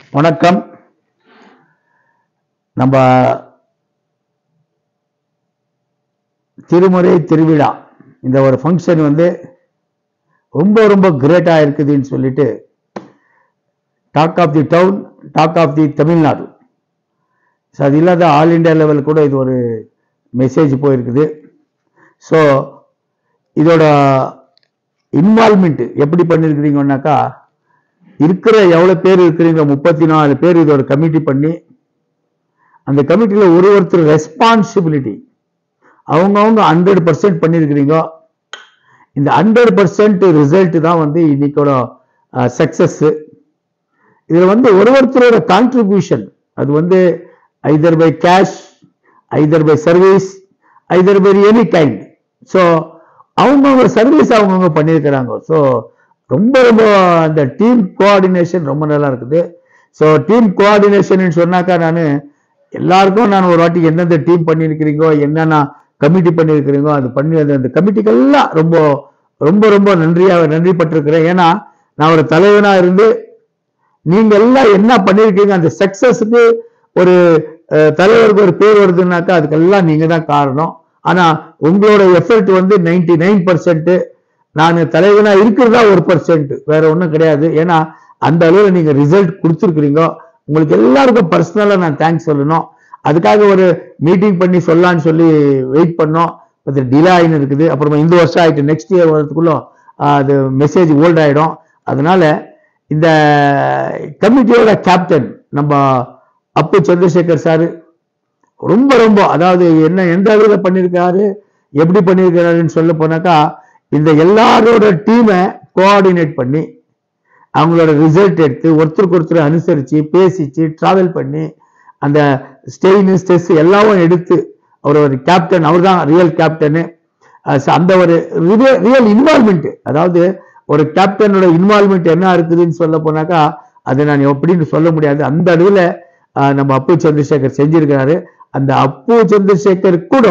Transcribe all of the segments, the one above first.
வணக்கம் நம்ம திருமுறை திருவிழா இந்த ஒரு ஃபங்க்ஷன் வந்து ரொம்ப ரொம்ப கிரேட்டாக இருக்குதுன்னு சொல்லிட்டு talk of the town talk of the Tamil Nadu so அது இல்லாத ஆல் இண்டியா லெவல் கூட இது ஒரு மெசேஜ் போயிருக்குது ஸோ இதோட இன்வால்மெண்ட் எப்படி பண்ணியிருக்கிறீங்கன்னாக்கா இருக்கிற எவ்வளோ பேர் இருக்கிறீங்க முப்பத்தி நாலு பேர் இதோட கமிட்டி பண்ணி அந்த கமிட்டியில் ஒரு ஒருத்தர் ரெஸ்பான்சிபிலிட்டி அவங்கவுங்க ஹண்ட்ரட் பர்சன்ட் பண்ணியிருக்கிறீங்க இந்த ஹண்ட்ரட் பர்சன்ட் ரிசல்ட் தான் வந்து இன்னைக்கோட சக்சஸ் இதில் வந்து ஒரு ஒருத்தரோட கான்ட்ரிபியூஷன் அது வந்து either by cash either by service either by any kind so அவங்கவுங்க சர்வீஸ் அவங்கவுங்க பண்ணியிருக்கிறாங்க ஸோ ரொம்ப ரொம்ப அந்த டீம் கோஆர்டினேஷன் ரொம்ப நல்லா இருக்குது ஸோ டீம் கோஆர்டினேஷன் சொன்னாக்கா நான் எல்லாருக்கும் நான் ஒரு வாட்டி எந்தெந்த டீம் பண்ணியிருக்கிறீங்களோ என்னென்ன கமிட்டி பண்ணியிருக்கிறீங்களோ அது பண்ணி அது அந்த கமிட்டிக்கெல்லாம் ரொம்ப ரொம்ப ரொம்ப நன்றியாக நன்றி பட்டிருக்கிறேன் ஏன்னா நான் ஒரு தலைவனா இருந்து நீங்க எல்லாம் என்ன பண்ணிருக்கீங்க அந்த சக்சஸுக்கு ஒரு அஹ், தலைவருக்கு ஒரு பேர் வருதுன்னாக்கா அதுக்கெல்லாம் நீங்க தான் காரணம் ஆனா உங்களோட எஃபர்ட் வந்து நைன்டி நைன் பர்சன்ட் நான் தலைவனா இருக்கிறதா ஒரு பர்சன்ட் வேற ஒன்றும் கிடையாது ஏன்னா அந்த அளவுல நீங்க ரிசல்ட் கொடுத்துருக்கிறீங்க உங்களுக்கு எல்லாருக்கும் பர்சனலா நான் தேங்க்ஸ் சொல்லணும் அதுக்காக ஒரு மீட்டிங் பண்ணி சொல்லலாம்னு சொல்லி வெயிட் பண்ணோம் அது டிலே ஆயின்னு இருக்குது அப்புறமா இந்த வருஷம் ஆயிட்டு நெக்ஸ்ட் இயர் வரதுக்குள்ள ஆஹ், அது மெசேஜ் ஓல்ட் ஆயிடும் அதனால இந்த கமிட்டியோட கேப்டன் நம்ம அப்பு சந்திரசேகர் சார் ரொம்ப ரொம்ப அதாவது என்ன எந்த அளவில் பண்ணியிருக்காரு எப்படி பண்ணியிருக்காருன்னு சொல்ல போனாக்கா இந்த எல்லாரோட டீமை கோஆர்டினேட் பண்ணி அவங்களோட ரிசல்ட் எடுத்து ஒருத்தருக்கு ஒருத்தர் அனுசரித்து பேசிச்சு டிராவல் பண்ணி அந்த ஸ்டெயின் ஸ்ட்ரெஸ் எல்லாவும் எடுத்து அவர் ஒரு கேப்டன் அவர் தான் ரியல் கேப்டனு அந்த ஒரு ரியல் இன்வால்மெண்ட் அதாவது ஒரு கேப்டனோட இன்வால்மெண்ட் என்ன இருக்குதுன்னு சொல்ல போனாக்கா அதை நான் எப்படின்னு சொல்ல முடியாது அந்த அளவில் நம்ம அப்பு சந்திரசேகர் செஞ்சிருக்கிறாரு அந்த அப்பு சந்திரசேகர் கூட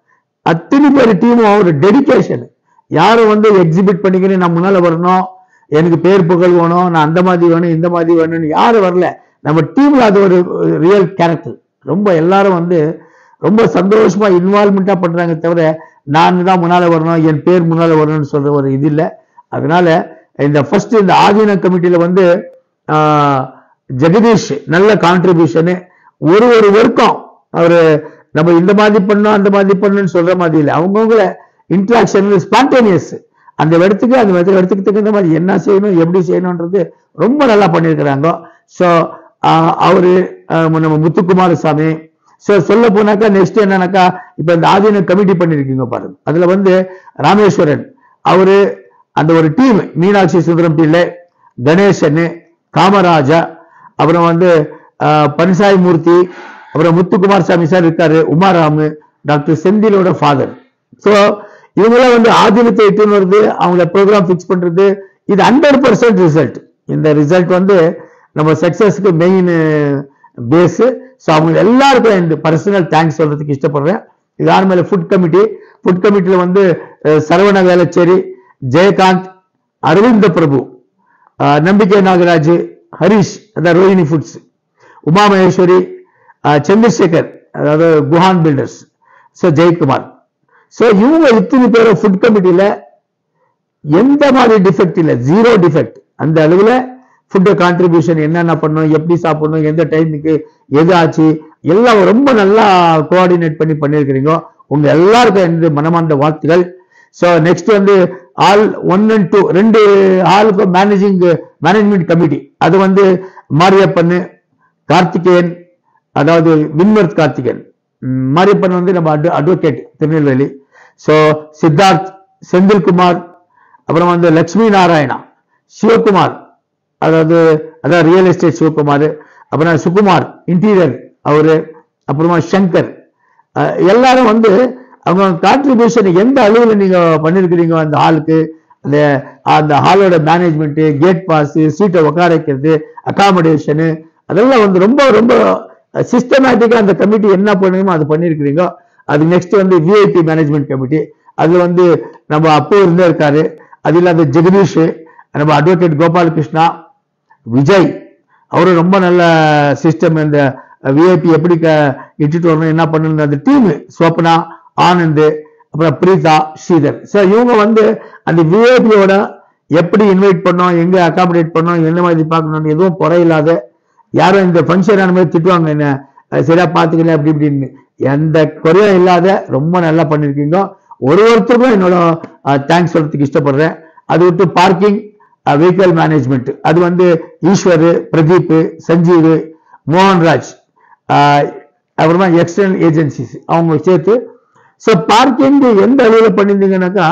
அத்தனை பேர் டீமும் ஒரு டெடிகேஷன் யாரும் வந்து எக்ஸிபிட் பண்ணிக்கின்னு நான் முன்னால வரணும் எனக்கு பேர் புகழ் வேணும் நான் அந்த மாதிரி வேணும் இந்த மாதிரி வேணும்னு யாரும் வரல நம்ம டீம்ல அது ஒரு ரியல் கேரக்டர் ரொம்ப எல்லாரும் வந்து ரொம்ப சந்தோஷமா இன்வால்மெண்டா பண்றாங்க தவிர நான் தான் முன்னால வரணும் என் பேர் முன்னால வரணும்னு சொல்ற ஒரு இது இல்லை அதனால இந்த ஃபர்ஸ்ட் இந்த ஆதீன கமிட்டியில வந்து ஆஹ், ஜெகதீஷ் நல்ல கான்ட்ரிபியூஷனு ஒரு ஒரு ஒர்க்கும் அவரு நம்ம இந்த மாதிரி பண்ணோம் அந்த மாதிரி பண்ணணும்னு சொல்ற மாதிரி இல்லை அவங்கவுங்கள இன்ட்ராக்ஷன் ஸ்பான்டேனியஸ் அந்த இடத்துக்கு அந்த இடத்துக்கு இடத்துக்கு தகுந்த மாதிரி என்ன செய்யணும் எப்படி செய்யணும்ன்றது ரொம்ப நல்லா பண்ணியிருக்கிறாங்க ஸோ அவரு ஆஹ், நம்ம முத்துக்குமார சாமி ஸோ சொல்ல போனாக்கா நெக்ஸ்ட் என்னன்னாக்கா இப்ப இந்த ஆதீன கமிட்டி பண்ணிருக்கீங்க பாருங்க அதுல வந்து ராமேஸ்வரன் அவரு அந்த ஒரு டீம் மீனாட்சி சுந்தரம் பிள்ளை கணேசன் காமராஜா அப்புறம் வந்து ஆஹ், பன்சாய் மூர்த்தி அப்புறம் முத்துக்குமார் சாமி சார் இருக்காரு உமாராமு டாக்டர் செந்திலோட ஃபாதர் ஸோ இவங்கெல்லாம் வந்து ஆதீனத்தை இட்டுன்னு வருது அவங்கள ப்ரோக்ராம் ஃபிக்ஸ் பண்றது இது ஹண்ட்ரட் பர்சன்ட் ரிசல்ட் இந்த ரிசல்ட் வந்து நம்ம சக்சஸ்க்கு மெயின் பேஸ் ஸோ அவங்க எல்லாருக்கும் இந்த பர்சனல் தேங்க்ஸ் சொல்றதுக்கு இஷ்டப்படுறேன் இது யார் மேல ஃபுட் கமிட்டி ஃபுட் கமிட்டியில் வந்து அஹ், சரவண வேலச்சேரி ஜெயகாந்த் அரவிந்த பிரபு அஹ், நம்பிக்கை நாகராஜ் ஹரிஷ் அதான் ரோஹிணி ஃபுட்ஸ் உமா மகேஸ்வரி அஹ், சந்திரசேகர் அதாவது Guhan builders so Jayakumar so இவங்க இத்தனை பேரும் ஃபுட் கமிட்டியில எந்த மாதிரி டிஃபெக்ட் இல்லை ஜீரோ டிஃபெக்ட் அந்த அளவுல ஃபுட் கான்ட்ரிபியூஷன் என்னென்ன பண்ணணும் எப்படி சாப்பிடணும் எந்த டைமுக்கு எது ஆச்சு எல்லாம் ரொம்ப நல்லா கோஆர்டினேட் பண்ணி பண்ணியிருக்கிறீங்க உங்க எல்லாருக்கும் எனது மனமார்ந்த வாழ்த்துகள் ஸோ நெக்ஸ்ட் வந்து ஆல் ஒன் அண்ட் டூ ரெண்டு ஆளுக்கும் மேனேஜிங் மேனேஜ்மெண்ட் கமிட்டி அது வந்து மாரியப்பன் கார்த்திகேயன் அதாவது வின்வர்த் கார்த்திகேயன் ம், மாரியப்பன் வந்து நம்ம அட்வொகேட் திருநெல்வேலி ஸோ சித்தார்த் செந்தில்குமார் அப்புறம் வந்து லட்சுமி நாராயணா சிவகுமார் அதாவது அதான் ரியல் எஸ்டேட் சிவகுமார் அப்புறம் சுகுமார் இன்டீரியர் அவரு அப்புறமா சங்கர் அஹ், எல்லாரும் வந்து அவங்க கான்ட்ரிபியூஷன் எந்த அளவில் நீங்க பண்ணிருக்கிறீங்க அந்த ஹாலுக்கு அந்த அந்த ஹாலோட மேனேஜ்மெண்ட் கேட் பாஸ் சீட்டை உட்கார வைக்கிறது அகாமடேஷனு அதெல்லாம் வந்து ரொம்ப ரொம்ப சிஸ்டமேட்டிக்கா அந்த கமிட்டி என்ன பண்ணுமோ அது பண்ணிருக்கிறீங்க அது நெக்ஸ்ட் வந்து விஐபி மேனேஜ்மெண்ட் கமிட்டி அது வந்து நம்ம அப்போ இருந்தே இருக்காரு அது இல்லாத ஜெகதீஷ் நம்ம அட்வொகேட் கோபாலகிருஷ்ணா விஜய் அவரும் ரொம்ப நல்ல சிஸ்டம் இந்த விஐபி எப்படி க- இட்டுட்டு வரணும் என்ன பண்ணணும் அந்த டீம் ஸ்வப்னா ஆனந்த் அப்புறம் பிரீதா ஸ்ரீதர் ஸோ இவங்க வந்து அந்த விஐபியோட எப்படி இன்வைட் பண்ணோம் எங்க அகாமடேட் பண்ணோம் என்ன மாதிரி பார்க்கணும்னு எதுவும் குறையில்லாத யாரும் இந்த ஃபங்க்ஷன் ஆன மாதிரி திட்டுவாங்க என்ன அஹ் சரியா பாத்துக்கல அப்படி இப்படின்னு எந்த குறையும் இல்லாத ரொம்ப நல்லா பண்ணிருக்கீங்க ஒரு ஒருத்தருக்கும் என்னோட தேங்க்ஸ் சொல்றதுக்கு இஷ்டப்படுறேன் அது விட்டு பார்க்கிங் வெஹிக்கல் மேனேஜ்மெண்ட் அது வந்து ஈஸ்வர் பிரதீப் சஞ்சீவ் மோகன்ராஜ் அஹ் அப்புறமா எக்ஸ்டர்னல் ஏஜென்சிஸ் அவங்க சேர்த்து ஸோ பார்க்கிங் எந்த அளவில் பண்ணியிருந்தீங்கன்னாக்கா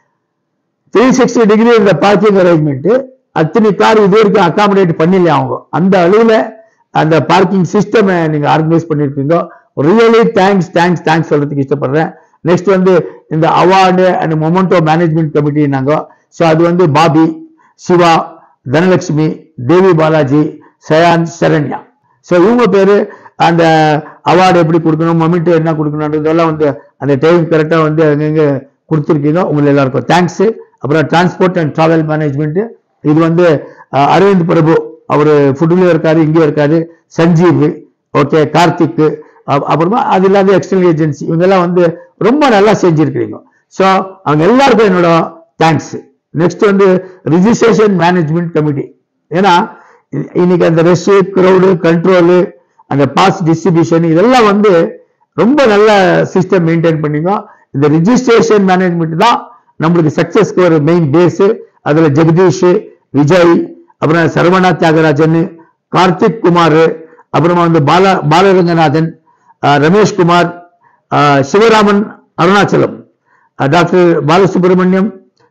த்ரீ சிக்ஸ்டி டிகிரி இந்த பார்க்கிங் அரேஞ்ச்மெண்ட் அத்தனை கார் இது வரைக்கும் அகாமடேட் பண்ணல அவங்க அந்த அளவுல அந்த பார்க்கிங் சிஸ்டம் நீங்க ஆர்கனைஸ் பண்ணிருக்கீங்க ரியலி தேங்க்ஸ் தேங்க்ஸ் தேங்க்ஸ் சொல்றதுக்கு இஷ்டப்படுறேன் நெக்ஸ்ட் வந்து இந்த award and memento management committee நாங்க ஸோ அது வந்து பாபி சிவா தனலட்சுமி தேவி பாலாஜி சயான் சரண்யா ஸோ இவங்க பேரு அந்த அவார்டு எப்படி கொடுக்கணும் மொமெண்ட் என்ன கொடுக்கணுன்றதெல்லாம் வந்து அந்த டைம் கரெக்டாக வந்து அங்கங்க கொடுத்துருக்கீங்க உங்களுக்கு எல்லாருக்கும் தேங்க்ஸ் அப்புறம் டிரான்ஸ்போர்ட் அண்ட் டிராவல் மேனேஜ்மெண்ட் இது வந்து அஹ், அரவிந்த் பிரபு அவர் ஃபுட்லயும் இருக்காரு இங்கேயும் இருக்காரு சஞ்சீவ் ஓகே கார்த்திக் அப்~ அப்புறமா அது இல்லாத எக்ஸ்டர்னல் ஏஜென்சி இவங்கெல்லாம் வந்து ரொம்ப நல்லா செஞ்சிருக்கிறீங்க ஸோ அவங்க எல்லாருக்கும் என்னோட தேங்க்ஸ் நெக்ஸ்ட் வந்து ரிஜிஸ்ட்ரேஷன் மேனேஜ்மெண்ட் கமிட்டி ஏன்னா இ- இன்னைக்கு அந்த ரெஸ்ட் க்ரௌடு கண்ட்ரோலு அந்த பாஸ் டிஸ்ட்ரிபியூஷன் இதெல்லாம் வந்து ரொம்ப நல்ல சிஸ்டம் மெயின்டைன் பண்ணிங்க இந்த ரிஜிஸ்ட்ரேஷன் மேனேஜ்மெண்ட் தான் நம்மளுக்கு சக்சஸ்க்கு ஒரு மெயின் பேஸ் அதுல ஜெகதீஷ் விஜய் அப்புறம் சரவணா தியாகராஜன் கார்த்திக் குமார் அப்புறமா வந்து Bala Balaranganathan ah, Ramesh Kumar ah, Sivaraman Arunachalam ah, doctor Balasubramaniam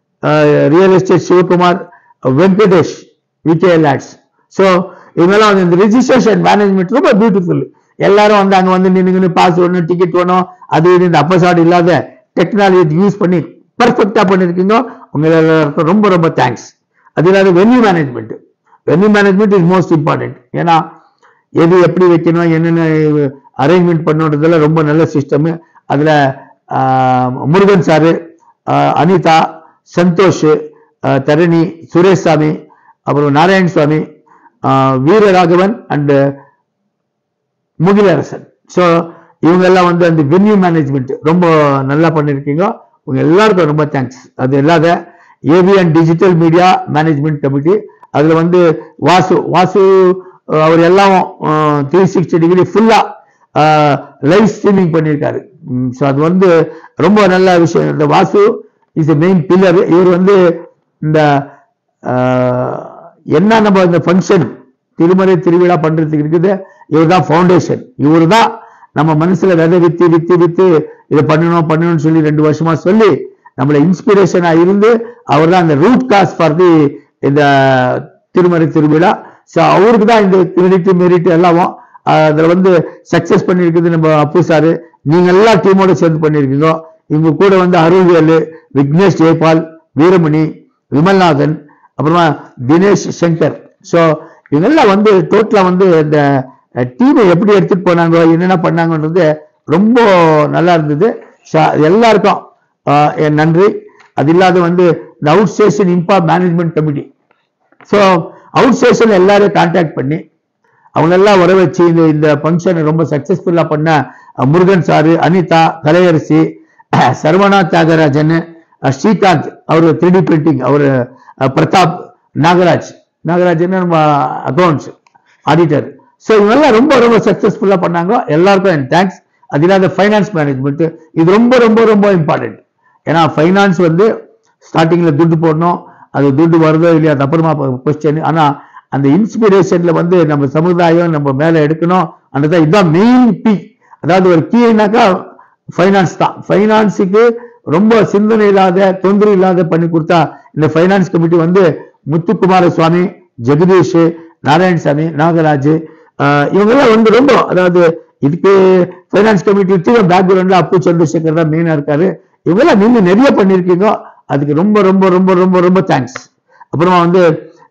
real estate Sivakumar ah, Venkatesh VK லேட்ஸ் ஸோ இவங்கெல்லாம் வந்து இந்த ரிஜிஸ்ட்ரேஷன் மேனேஜ்மெண்ட் ரொம்ப பியூட்டிஃபுல் எல்லாரும் வந்து அங்க வந்து நின்று பாஸ் ஒன்று டிக்கெட் வேணும் அது இது இந்த அப்பசாடு இல்லாத டெக்னாலஜி யூஸ் பண்ணி பர்ஃபெக்டா பண்ணிருக்கீங்க உங்க எல்லாருக்கும் ரொம்ப ரொம்ப தேங்க்ஸ் அது இல்லாத venue management venue management is most important ஏன்னா எது எப்படி வைக்கணும் என்னென்ன அரேஞ்ச்மெண்ட் பண்ணுன்றதுல ரொம்ப நல்ல சிஸ்டம் அதுல ah, Murugan sir ah, Anitha Santhosh ah, Dharani Suresh Sami அப்புறம் Narayana Swami ah, Veeraraghavan and Mugilarasan so இவங்க எல்லாம் வந்து அந்த வென்யூ மேனேஜ்மெண்ட் ரொம்ப நல்லா பண்ணியிருக்கீங்க உங்க எல்லாருக்கும் ரொம்ப தேங்க்ஸ் அது இல்லாத AV and digital media management committee அதுல வந்து வாசு வாசு அஹ், அவர் எல்லாம் த்ரீ சிக்ஸ்டி டிகிரி ஃபுல்லா லைவ் ஸ்ட்ரீமிங் பண்ணியிருக்காரு ஸோ அது வந்து ரொம்ப நல்ல விஷயம் இந்த வாசு இஸ் மெயின் பில்லர் இவர் வந்து இந்த ஆஹ், என்ன நம்ம இந்த ஃபங்க்ஷன் திருமறை திருவிழா பண்றதுக்கு இருக்குது இவர் தான் ஃபவுண்டேஷன் இவர் தான் நம்ம மனசுல விதை வித்து வித்து வித்து இதை பண்ணணும் பண்ணணும்னு சொல்லி ரெண்டு வருஷமா சொல்லி நம்மள இன்ஸ்பிரேஷனா இருந்து அவர் தான் அந்த ரூட் காஸ் ஃபார் தி இந்த திருமறை திருவிழா ஸோ அவருக்கு தான் இந்த கிரெடிட் மெரிட் எல்லாமும் ஆஹ் அதுல வந்து சக்சஸ் பண்ணியிருக்குது நம்ம அப்பு சாரு நீங்க எல்லா டீமோட சேர்ந்து பண்ணியிருக்கீங்க இவங்க கூட வந்து அருள்வேலு விக்னேஷ் ஜெயபால் வீரமணி விமல்நாதன் அப்புறமா தினேஷ் சங்கர் ஸோ இவங்கெல்லாம் வந்து டோட்டலா வந்து இந்த டீமை எப்படி எடுத்துட்டு போனாங்க என்னென்ன பண்ணாங்கன்றது ரொம்ப நல்லா இருந்தது So, எல்லாருக்கும் ஆஹ் என் நன்றி அது இல்லாத வந்து இந்த அவுட் ஸ்டேஷன் இம்பா management committee so outstation எல்லாரையும் கான்டாக்ட் பண்ணி அவங்க எல்லாம் வர வச்சு இந்த இந்த ஃபங்க்ஷனை ரொம்ப சக்சஸ்ஃபுல்லா பண்ண ah, Murugan sir Anitha Kalaiyarasi ah, Saravana Thiyagarajan ah, Srikanth அவர் த்ரீ டி பிரிண்டிங் அவர் பிரதாப் நாகராஜ் நாகராஜன் நம்ம அக்கௌண்ட்ஸ் ஆடிட்டர் ஸோ இவங்கெல்லாம் ரொம்ப ரொம்ப சக்சஸ்ஃபுல்லா பண்ணாங்க எல்லாருக்கும் என் தேங்க்ஸ் அது இல்லாத ஃபைனான்ஸ் மேனேஜ்மெண்ட் இது ரொம்ப ரொம்ப ரொம்ப இம்பார்ட்டன்ட் ஏன்னா ஃபைனான்ஸ் வந்து ஸ்டார்டிங்ல துட்டு போடணும் அது துட்டு வருதோ இல்லையா அது அப்புறமா கொஸ்டின் ஆனா அந்த இன்ஸ்பிரேஷன்ல வந்து நம்ம சமுதாயம் நம்ம மேல எடுக்கணும் அந்த இதுதான் மெயின் பி அதாவது ஒரு கீனாக்கா ஃபைனான்ஸ் தான் ஃபைனான்ஸுக்கு ரொம்ப சிந்தனை இல்லாத தொந்தரவு இல்லாத பண்ணி கொடுத்தா இந்த ஃபைனான்ஸ் கமிட்டி வந்து முத்துக்குமார சுவாமி ஜெகதீஷ் நாராயணசாமி நாகராஜ் ஆஹ் இவங்கெல்லாம் வந்து ரொம்ப அதாவது இதுக்கு ஃபைனான்ஸ் கமிட்டி பேக்ரவுண்ட்ல அப்பு சந்திரசேகர் தான் மெயினா இருக்காரு இவங்கெல்லாம் நீங்க நிறைய பண்ணிருக்கீங்க அதுக்கு ரொம்ப ரொம்ப ரொம்ப ரொம்ப ரொம்ப தேங்க்ஸ் அப்புறமா வந்து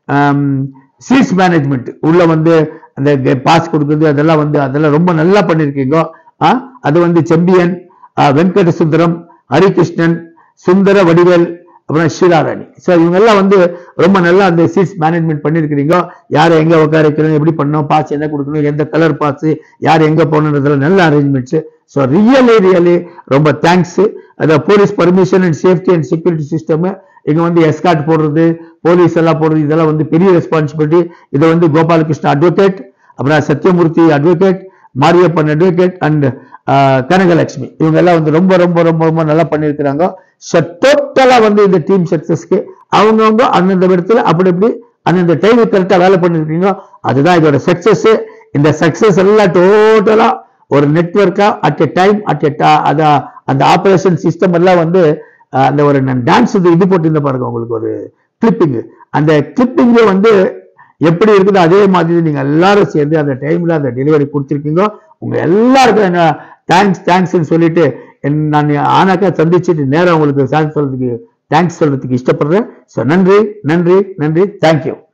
சீட்ஸ் மேனேஜ்மெண்ட் உள்ள வந்து அந்த பாஸ் கொடுக்குறது அதெல்லாம் வந்து அதெல்லாம் ரொம்ப நல்லா பண்ணிருக்கீங்க ஆ, அது வந்து செம்பியன் ஆ, வெங்கட சுந்தரம் ஹரிகிருஷ்ணன் சுந்தர வடிவேல் அப்புறம் ஷீலா ராணி ஸோ இவங்க எல்லாம் வந்து ரொம்ப நல்லா அந்த சீட்ஸ் மேனேஜ்மெண்ட் பண்ணியிருக்கிறீங்க யாரை எங்க உட்கார வைக்கணும் எப்படி பண்ணணும் பாஸ் என்ன கொடுக்கணும் எந்த கலர் பாஸ் யார் எங்க போகணுன்றதுல நல்ல அரேஞ்ச்மெண்ட்ஸ் ஸோ ரியலி ரியலி ரொம்ப தேங்க்ஸ் அந்த police permission and safety and security system இங்க வந்து எஸ்காட் போடுறது போலீஸ் எல்லாம் போடுறது இதெல்லாம் வந்து பெரிய ரெஸ்பான்சிபிலிட்டி இதை வந்து கோபாலகிருஷ்ண அட்வொகேட் அப்புறம் Sathyamoorthy advocate Mariyappan advocate and Kanakalakshmi இவங்க எல்லாம் வந்து ரொம்ப ரொம்ப ரொம்ப ரொம்ப நல்லா பண்ணியிருக்கிறாங்க ஸோ டோட்டலா வந்து இந்த டீம் சக்சஸ்க்கு அவங்கவுங்க அந்தந்த இடத்துல அப்படி இப்படி அந்தந்த டைம் கரெக்டாக வேலை பண்ணிருக்கீங்க அதுதான் இதோட சக்சஸ் இந்த சக்சஸ் எல்லாம் டோட்டலா ஒரு நெட்ஒர்க்கா at a time at a அத அந்த ஆபரேஷன் சிஸ்டம் எல்லாம் வந்து அஹ், அந்த ஒரு டான்ஸ் இது இது போட்டிருந்த பாருங்க உங்களுக்கு ஒரு கிளிப்பிங் அந்த கிளிப்பிங் வந்து எப்படி இருக்குதோ அதே மாதிரி நீங்க எல்லாரும் சேர்ந்து அந்த டைம்ல அந்த டெலிவரி கொடுத்துருக்கீங்க உங்க எல்லாருக்கும் என்ன தேங்க்ஸ் தேங்க்ஸ்ன்னு சொல்லிட்டு என் நான் ஆனாக்கா சந்திச்சுட்டு நேரா உங்களுக்கு தேங்க்ஸ் சொல்றதுக்கு தேங்க்ஸ் சொல்றதுக்கு இஷ்டப்படுறேன் ஸோ நன்றி நன்றி நன்றி தேங்க்யூ